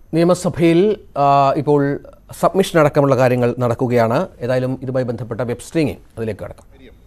നിയമസഭയിൽ ആ, ഇപ്പോൾ സബ്മിഷൻ അടക്കമുള്ള കാര്യങ്ങൾ നടക്കുകയാണ് ഏതായാലും ഇതുമായി ബന്ധപ്പെട്ട വെബ് സ്ട്രീമിംഗ് അതിലേക്ക് കടക്കാം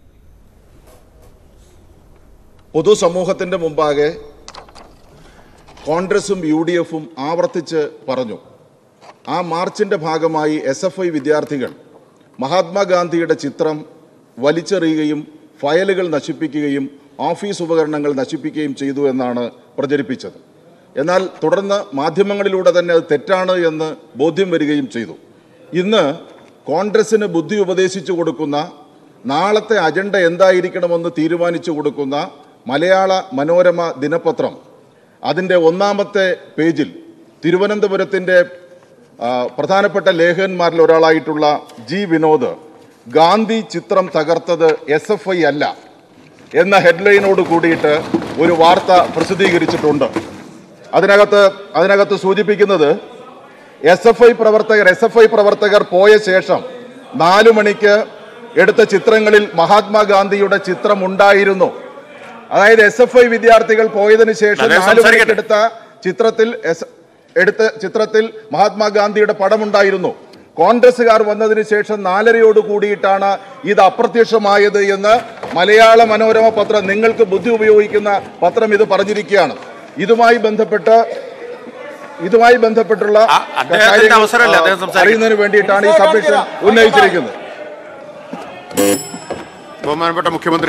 പൊതുസമൂഹത്തിന്റെ മുമ്പാകെ കോൺഗ്രസും യു ഡി എഫും ആവർത്തിച്ച് പറഞ്ഞു ആ മാർച്ചിന്റെ ഭാഗമായി എസ് എഫ് ഐ വിദ്യാർത്ഥികൾ മഹാത്മാഗാന്ധിയുടെ ചിത്രം വലിച്ചെറിയുകയും ഫയലുകൾ നശിപ്പിക്കുകയും ഓഫീസ് ഉപകരണങ്ങൾ നശിപ്പിക്കുകയും ചെയ്തു എന്നാണ് പ്രചരിപ്പിച്ചത് എന്നാൽ തുടർന്ന് മാധ്യമങ്ങളിലൂടെ തന്നെ അത് തെറ്റാണ് എന്ന് ബോധ്യം വരികയും ചെയ്തു ഇന്ന് കോൺഗ്രസിന് ബുദ്ധി ഉപദേശിച്ചു കൊടുക്കുന്ന നാളത്തെ അജണ്ട എന്തായിരിക്കണമെന്ന് തീരുമാനിച്ചു കൊടുക്കുന്ന മലയാള മനോരമ ദിനപത്രം അതിൻ്റെ ഒന്നാമത്തെ പേജിൽ തിരുവനന്തപുരത്തിൻ്റെ ആ, പ്രധാനപ്പെട്ട ലേഖകന്മാരിൽ ഒരാളായിട്ടുള്ള ജി വിനോദ് ഗാന്ധി ചിത്രം തകർത്തത് എസ് എഫ് ഐ അല്ല എന്ന ഹെഡ്ലൈനോട് കൂടിയിട്ട് ഒരു വാർത്ത പ്രസിദ്ധീകരിച്ചിട്ടുണ്ട് അതിനകത്ത് അതിനകത്ത് സൂചിപ്പിക്കുന്നത് എസ് എഫ് ഐ പ്രവർത്തകർ എസ് എഫ് ഐ പ്രവർത്തകർ പോയ ശേഷം നാലു മണിക്ക് എടുത്ത ചിത്രങ്ങളിൽ മഹാത്മാഗാന്ധിയുടെ ചിത്രം ഉണ്ടായിരുന്നു അതായത് എസ് എഫ് ഐ വിദ്യാർത്ഥികൾ പോയതിനു ശേഷം അദ്ദേഹം നാലു മണിക്ക് സംസാരിക്കട്ടെ. എടുത്ത ചിത്രത്തിൽ എസ് എടുത്ത ചിത്രത്തിൽ മഹാത്മാഗാന്ധിയുടെ പടമുണ്ടായിരുന്നു കോൺഗ്രസുകാർ വന്നതിന് ശേഷം നാലരയോട് കൂടിയിട്ടാണ് ഇത് അപ്രത്യക്ഷമായത് എന്ന് മലയാള മനോരമ പത്രം നിങ്ങൾക്ക് ബുദ്ധി ഉപയോഗിക്കുന്ന പത്രം ഇത് പറഞ്ഞിരിക്കുകയാണ് ഇതുമായി ബന്ധപ്പെട്ട് ഇതുമായി ബന്ധപ്പെട്ടുള്ള ആ, അദ്ദേഹത്തിന്റെ കാര്യങ്ങൾ, അവസരമല്ല, ആ, അദ്ദേഹം സംസാരിക്കും. അറിയുന്നതിന് വേണ്ടിയിട്ടാണ് ഈ സബ്മിഷൻ ഉന്നയിച്ചിരിക്കുന്നത് ബഹുമാനപ്പെട്ട മുഖ്യമന്ത്രി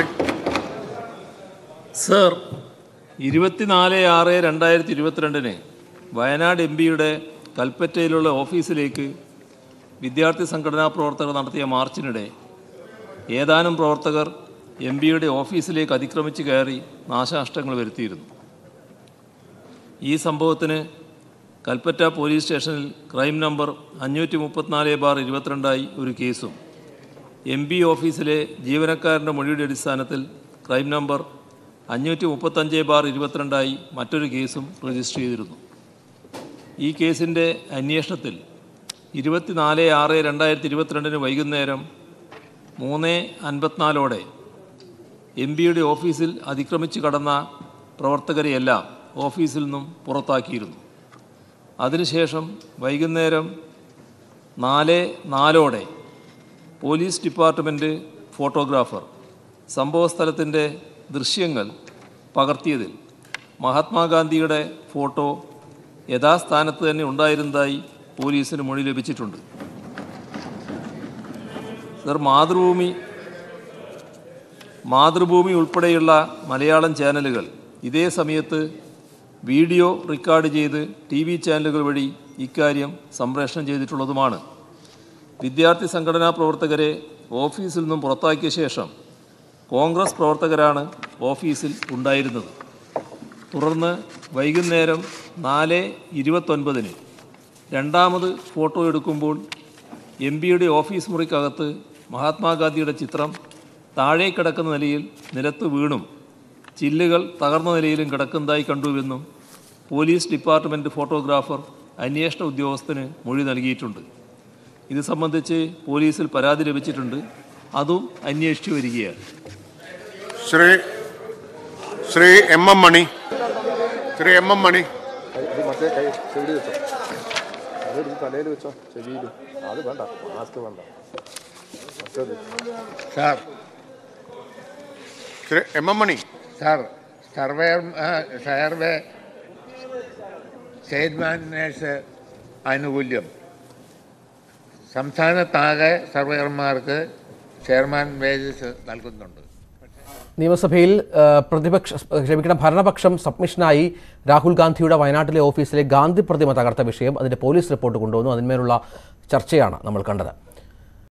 സർ ഇരുപത്തിനാല് ആറ് രണ്ടായിരത്തി ഇരുപത്തിരണ്ടിന് വയനാട് എം പിയുടെ കൽപ്പറ്റയിലുള്ള ഓഫീസിലേക്ക് വിദ്യാർത്ഥി സംഘടനാ പ്രവർത്തകർ നടത്തിയ മാർച്ചിനിടെ ഏതാനും പ്രവർത്തകർ എം പിയുടെ ഓഫീസിലേക്ക് അതിക്രമിച്ച് കയറി നാശനഷ്ടങ്ങൾ വരുത്തിയിരുന്നു ഈ സംഭവത്തിന് കൽപ്പറ്റ പോലീസ് സ്റ്റേഷനിൽ ക്രൈം നമ്പർ അഞ്ഞൂറ്റി മുപ്പത്തിനാല് ബാർ ഇരുപത്തിരണ്ടായി ഒരു കേസും എം പി ഓഫീസിലെ ജീവനക്കാരൻ്റെ മൊഴിയുടെ അടിസ്ഥാനത്തിൽ ക്രൈം നമ്പർ അഞ്ഞൂറ്റി മുപ്പത്തഞ്ച് ബാർ ഇരുപത്തിരണ്ടായി മറ്റൊരു കേസും രജിസ്റ്റർ ചെയ്തിരുന്നു ഈ കേസിൻ്റെ അന്വേഷണത്തിൽ ഇരുപത്തിനാല് ആറ് രണ്ടായിരത്തി ഇരുപത്തിരണ്ടിന് വൈകുന്നേരം മൂന്ന് അൻപത്തിനാലോടെ എം പിയുടെ ഓഫീസിൽ അതിക്രമിച്ച് കടന്ന പ്രവർത്തകരെയെല്ലാം ഓഫീസിൽ നിന്നും പുറത്താക്കിയിരുന്നു അതിനുശേഷം വൈകുന്നേരം നാല് നാലോടെ പോലീസ് ഡിപ്പാർട്ട്മെൻറ്റ് ഫോട്ടോഗ്രാഫർ സംഭവസ്ഥലത്തിൻ്റെ ദൃശ്യങ്ങൾ പകർത്തിയതിൽ മഹാത്മാഗാന്ധിയുടെ ഫോട്ടോ യഥാസ്ഥാനത്ത് തന്നെ ഉണ്ടായിരുന്നതായി പോലീസിന് മൊഴി ലഭിച്ചിട്ടുണ്ട് സർ മാതൃഭൂമി മാതൃഭൂമി ഉൾപ്പെടെയുള്ള മലയാളം ചാനലുകൾ ഇതേ സമയത്ത് വീഡിയോ റെക്കോർഡ് ചെയ്ത് ടി വി ചാനലുകൾ വഴി ഇക്കാര്യം സംപ്രേഷണം ചെയ്തിട്ടുള്ളതുമാണ് വിദ്യാർത്ഥി സംഘടനാ പ്രവർത്തകരെ ഓഫീസിൽ നിന്നും പുറത്താക്കിയ ശേഷം കോൺഗ്രസ് പ്രവർത്തകരാണ് ഓഫീസിൽ ഉണ്ടായിരുന്നത് തുടർന്ന് വൈകുന്നേരം നാല് ഇരുപത്തൊൻപതിന് രണ്ടാമത് ഫോട്ടോ എടുക്കുമ്പോൾ എം പിയുടെ ഓഫീസ് മുറിക്കകത്ത് മഹാത്മാഗാന്ധിയുടെ ചിത്രം താഴെ കിടക്കുന്ന നിലയിൽ നിലത്ത് വീണും ചില്ലുകൾ തകർന്ന നിലയിലും കിടക്കുന്നതായി കണ്ടുവെന്നും പോലീസ് ഡിപ്പാർട്ട്മെൻറ്റ് ഫോട്ടോഗ്രാഫർ അന്വേഷണ ഉദ്യോഗസ്ഥന് മൊഴി നൽകിയിട്ടുണ്ട് ഇത് സംബന്ധിച്ച് പോലീസിൽ പരാതി ലഭിച്ചിട്ടുണ്ട് അതും അന്വേഷിച്ചു വരികയാണ് Shri Shri M M Mani Shri M M Mani ഇത് മറ്റേ കൈ സൈഡിൽ വെച്ചോ അതെടുത്ത് തലയിൽ വെച്ചോ ചെവിയിൽ അത് വേണ്ട മാസ്ക് വേണ്ട മറ്റേത് sir Shri M M Mani sir surveyor survey ചെയർമാനേഴ്സ് ആനുകൂല്യം സംസ്ഥാനത്താകെ സർവേയർമാർക്ക് ചെയർമാൻ വേജസ് നൽകുന്നുണ്ട് നിയമസഭയിൽ ആ, പ്രതിപക്ഷ ക്ഷമിക്കണം ഭരണപക്ഷം സബ്മിഷനായി രാഹുൽ ഗാന്ധിയുടെ വയനാട്ടിലെ ഓഫീസിലെ ഗാന്ധി പ്രതിമ തകർത്ത വിഷയം അതിന്റെ പോലീസ് റിപ്പോർട്ട് കൊണ്ടുവന്നു അതിന്മേലുള്ള ചർച്ചയാണ് നമ്മൾ കണ്ടത്